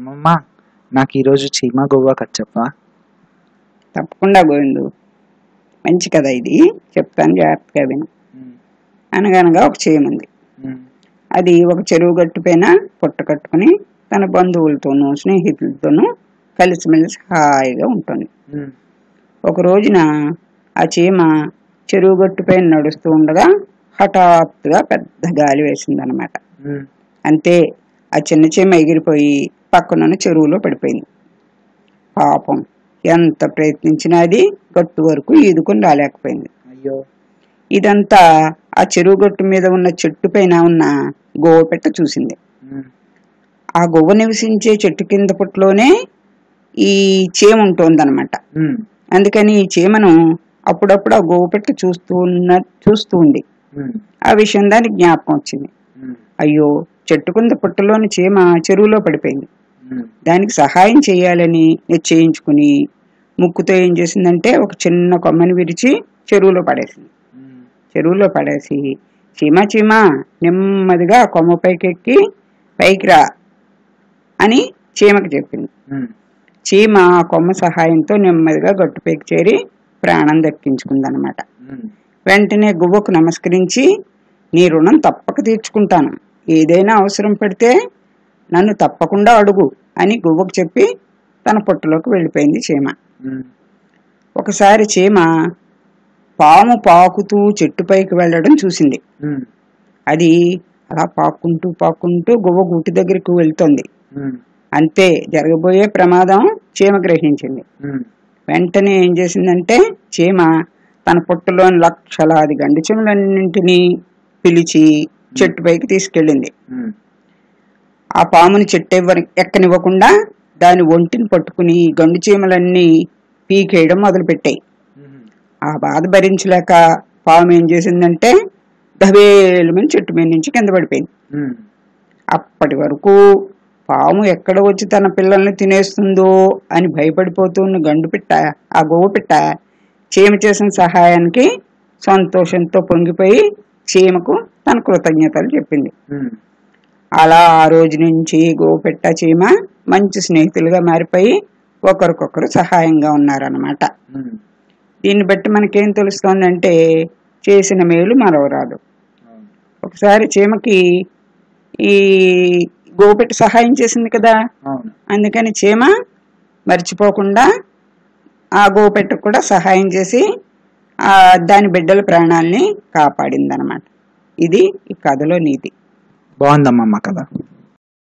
అమ్మమ్మ నాకు ఈరోజు చీమ గోవా కథ చెప్పవా తప్పకుండా గోవిందు మంచి కథ ఇది చెప్తాను జాగ్రత్తగా విను అనగనగా ఒక చీమ ఉంది అది ఒక చెరువు గట్టు పైన పుట్ట కట్టుకుని తన బంధువులతోనూ స్నేహితులతోనూ కలిసిమెలిసి హాయిగా ఉంటుంది ఒక రోజున ఆ చీమ చెరువు గట్టు పైన నడుస్తూ ఉండగా హఠాత్తుగా పెద్ద గాలి వేసిందనమాట అంతే ఆ చిన్న చీమ ఎగిరిపోయి పక్కనున్న చెరువులో పడిపోయింది పాపం ఎంత ప్రయత్నించినా అది గట్టు వరకు ఈదుకొని రాలేకపోయింది అయ్యో ఇదంతా ఆ చెరువు గట్టు మీద ఉన్న చెట్టు పైన ఉన్న గోవపెట్ట చూసింది ఆ గొవ్వ నివసించే చెట్టు కింద పుట్టలోనే ఈ చీమ ఉంటోందనమాట అందుకని ఈ చీమను అప్పుడప్పుడు ఆ గోవపెట్ట చూస్తూ ఉన్న చూస్తూ ఉంది ఆ విషయం దానికి జ్ఞాపకం వచ్చింది అయ్యో చెట్టు కింద పుట్టలోని చీమ చెరువులో పడిపోయింది దానికి సహాయం చేయాలని నిశ్చయించుకుని ముక్కుతో ఏం చేసిందంటే ఒక చిన్న కొమ్మని విరిచి చెరువులో పడేసింది చెరువులో పడేసి చీమ చీమ నెమ్మదిగా ఆ కొమ్మ పైకి ఎక్కి పైకి రా అని చీమకి చెప్పింది చీమ ఆ కొమ్మ సహాయంతో నెమ్మదిగా గట్టుపైకి చేరి ప్రాణం దక్కించుకుందనమాట వెంటనే గువ్వకు నమస్కరించి నీ రుణం తప్పక తీర్చుకుంటాను ఏదైనా అవసరం పడితే నన్ను తప్పకుండా అడుగు అని గువ్వకు చెప్పి తన పుట్టలోకి వెళ్ళిపోయింది చీమ ఒకసారి చీమ పాము పాకుతూ చెట్టుపైకి వెళ్ళడం చూసింది అది అలా పాక్కుంటూ పాక్కుంటూ గువ్వ గూటి దగ్గరికి వెళ్తోంది అంతే జరగబోయే ప్రమాదం చీమ గ్రహించింది వెంటనే ఏం చేసిందంటే చీమ తన పుట్టలోని లక్షలాది గండి చీమలన్నింటినీ పిలిచి చెట్టుపైకి తీసుకెళ్ళింది ఆ పాముని చెట్టు ఎవ్వరి- ఎక్కనివ్వకుండా దాని ఒంటిని పట్టుకుని గండు చీమలన్నీ పీకేయడం మొదలుపెట్టాయి ఆ బాధ భరించలేక పాము ఏం చేసిందంటే దబేలుమని చెట్టు మీద నుంచి కింద పడిపోయింది అప్పటి వరకు పాము ఎక్కడ వచ్చి తన పిల్లల్ని తినేస్తుందో అని భయపడిపోతున్న గండు పిట్ట ఆ గోవు పిట్ట చీమ చేసిన సహాయానికి సంతోషంతో పొంగిపోయి చీమకు తన కృతజ్ఞతలు చెప్పింది అలా ఆ రోజు నుంచి గోపెట్ట చీమ మంచి స్నేహితులుగా మారిపోయి ఒకరికొకరు సహాయంగా ఉన్నారన్నమాట దీన్ని బట్టి మనకేం తెలుస్తోందంటే చేసిన మేలు మరవరాదు ఒకసారి చీమకి ఈ గోపెట్ట సహాయం చేసింది కదా అవును అందుకని చీమ మర్చిపోకుండా ఆ గోపెట్టకు కూడా సహాయం చేసి ఆ దాని బిడ్డల ప్రాణాల్ని కాపాడిందనమాట ఇది ఈ కథలో నీతి బాగుందమ్మమ్మ కదా